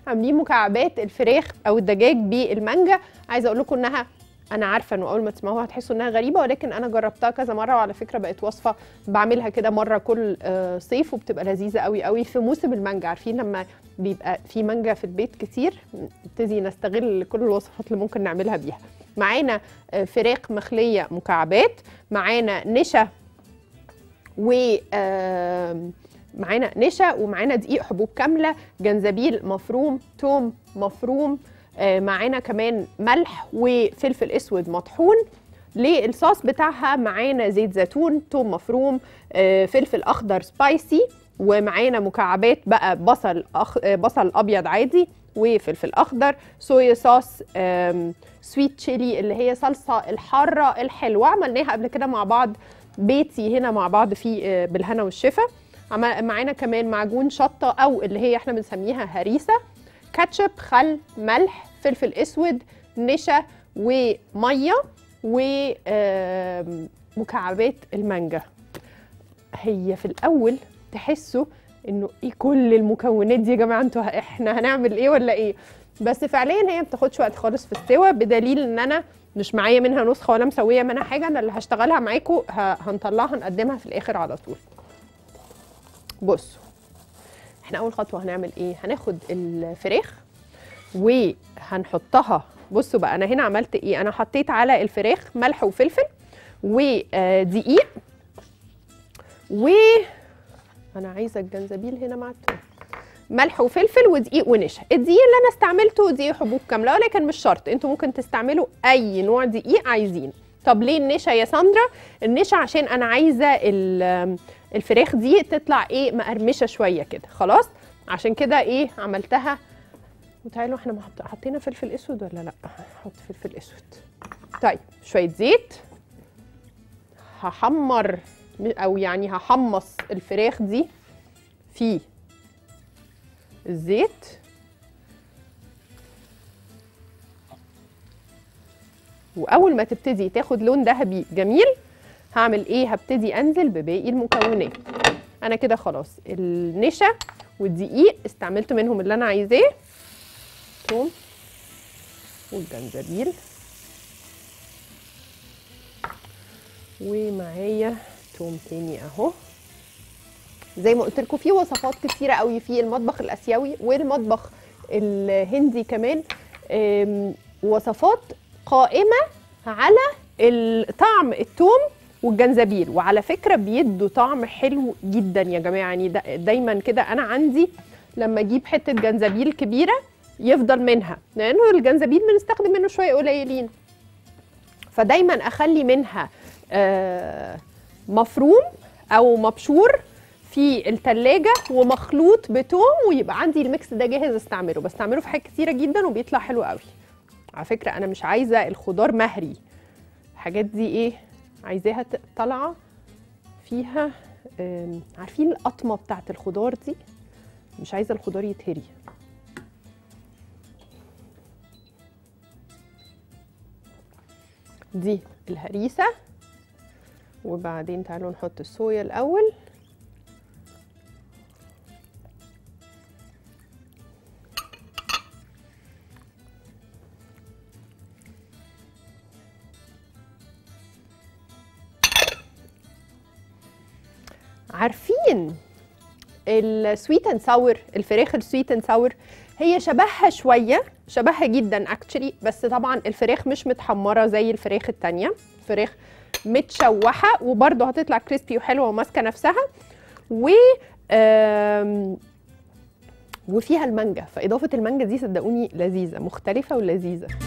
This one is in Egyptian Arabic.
عاملين مكعبات الفراخ او الدجاج بالمانجا عايزه اقول لكم انها انا عارفه انه اول ما تسمعوها هتحسوا انها غريبه ولكن انا جربتها كذا مره وعلى فكره بقت وصفه بعملها كده مره كل آه، صيف وبتبقى لذيذه قوي قوي في موسم المانجا عارفين لما بيبقى في مانجا في البيت كتير نبتدي نستغل كل الوصفات اللي ممكن نعملها بيها معانا آه، فراخ مخليه مكعبات معانا نشا و آم، معانا نشا ومعانا دقيق حبوب كامله جنزبيل مفروم توم مفروم آه، معانا كمان ملح وفلفل اسود مطحون للصوص بتاعها معانا زيت زيتون توم مفروم آه، فلفل اخضر سبايسي ومعانا مكعبات بقى بصل أخ... آه، بصل ابيض عادي وفلفل اخضر صويا صوص آم، سويت تشيلي اللي هي صلصه الحاره الحلوه عملناها قبل كده مع بعض بيتي هنا مع بعض في آه، بالهنا والشفا عم- معانا كمان معجون شطه او اللي هي احنا بنسميها هريسه كاتشب خل ملح فلفل اسود نشا وميه ومكعبات المانجا هي في الاول تحسوا انه ايه كل المكونات دي يا جماعه انتوا احنا هنعمل ايه ولا ايه بس فعليا هي ما بتاخدش وقت خالص في السوا بدليل ان انا مش معايا منها نسخه ولا مسويه منها حاجه انا اللي هشتغلها معاكم ه- هنطلعها نقدمها في الاخر على طول بصوا احنا اول خطوه هنعمل ايه هناخد الفراخ وهنحطها بصوا بقى انا هنا عملت ايه انا حطيت على الفراخ ملح وفلفل ودقيق و انا عايزه الجنزبيل هنا مع التوم ملح وفلفل ودقيق ونشا الدقيق اللي انا استعملته دقيق حبوب كامله ولكن مش شرط انتوا ممكن تستعملوا اي نوع دقيق عايزين طب ليه النشا يا ساندرا النشا عشان انا عايزه ال- الفراخ دي تطلع ايه مقرمشه شويه كده خلاص عشان كده ايه عملتها وتعالوا احنا محط- حطينا فلفل اسود ولا لا هحط فلفل اسود طيب شويه زيت هحمر او يعني هحمص الفراخ دي في الزيت واول ما تبتدي تاخد لون ذهبي جميل هعمل ايه هبتدي انزل بباقي المكونات انا كده خلاص النشا والدقيق استعملت منهم اللي انا عايزاه توم والجنزبيل ومعايا توم تاني اهو زي ما قلت لكم في وصفات كتيره قوي في المطبخ الاسيوي والمطبخ الهندي كمان أم، وصفات قائمه على ال- طعم التوم والجنزبيل وعلى فكره بيدوا طعم حلو جدا يا جماعه يعني دا دايما كده انا عندي لما اجيب حته جنزبيل كبيره يفضل منها لانه الجنزبيل بنستخدم منه شويه قليلين فدايما اخلي منها آه، مفروم او مبشور في التلاجة ومخلوط بتوم ويبقى عندي الميكس ده جاهز استعمله بستعمله في حاجات كتيره جدا وبيطلع حلو قوي على فكره انا مش عايزه الخضار مهري الحاجات دي ايه عايزاها ت- طالعه فيها آم، عارفين القطمه بتاعت الخضار دي مش عايزه الخضار يتهري دي الهريسه وبعدين تعالوا نحط الصويا الاول عارفين السويت اند ساور الفراخ السويت اند ساور هي شبهها شويه شبهها جدا اكشلي بس طبعا الفراخ مش متحمره زي الفراخ التانية الفراخ متشوحه وبرده هتطلع كريسبي وحلوه وماسكه نفسها و آم، وفيها المانجا فاضافه المانجا دي صدقوني لذيذه مختلفه ولذيذه